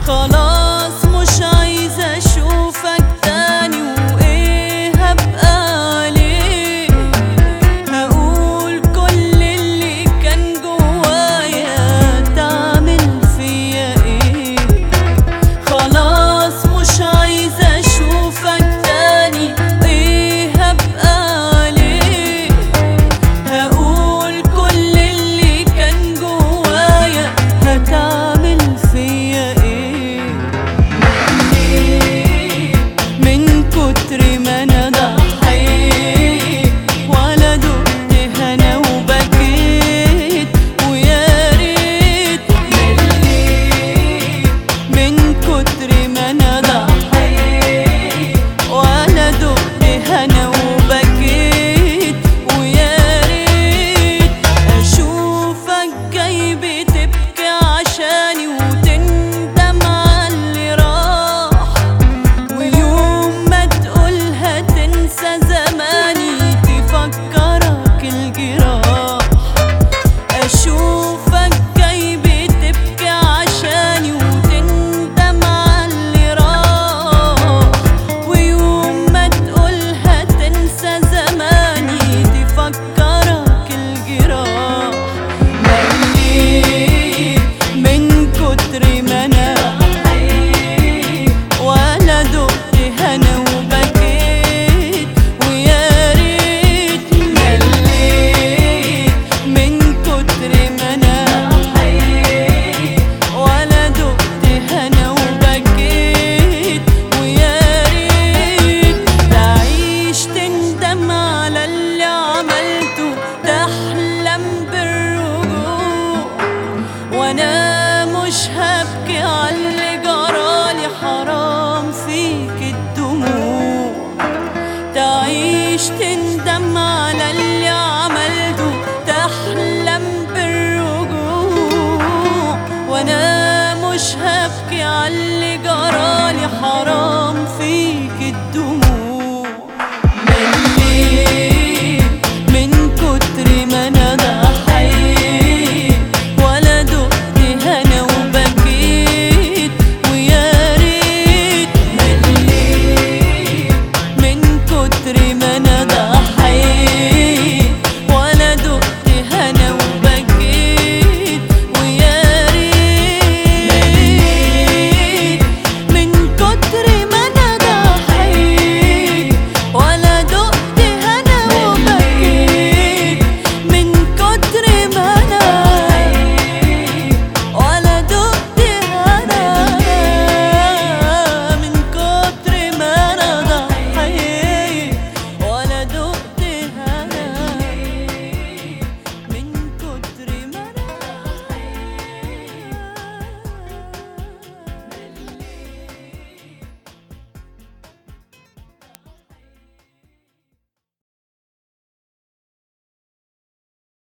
خلاص مش عايزة اشوفك تاني وايه هبقى عليه هقول كل اللي كان جوايا تعمل فيا ايه خلاص مش عايزة اشوفك تاني ايه هبقى عليه هقول كل اللي كان جوايا هتعمل فيا ايه من كتر ما انا ضحيت ولا دقت هنا وبكيت ويا ريت من كتر ما انا ضحيت ولا دقت هنا وبكيت ويا ريت اشوفك جاي بتبكي عشاني وتندم على اللي راح ويوم ما تقولها تنسى زماني تفكرك الجراح اشوفك جاي بتبكي عشاني وتندم على اللي راح ويوم ما تقولها تنسى زماني تفكرك الجراح مليت من كتر ما انا ولا دقت هنا وبكيت ويا ريت مليت من كتر ما انا ولا دقت هنا وبكيت ويا ريت تعيش تندم على اللي عملته تحلم بالرجوع وانا مش هبكي على اللي جرالي حرام فيك الدموع تعيش تندم على اللي عملته تحلم بالرجوع وانا مش هبكي على اللي جرالي حرام فيك الدموع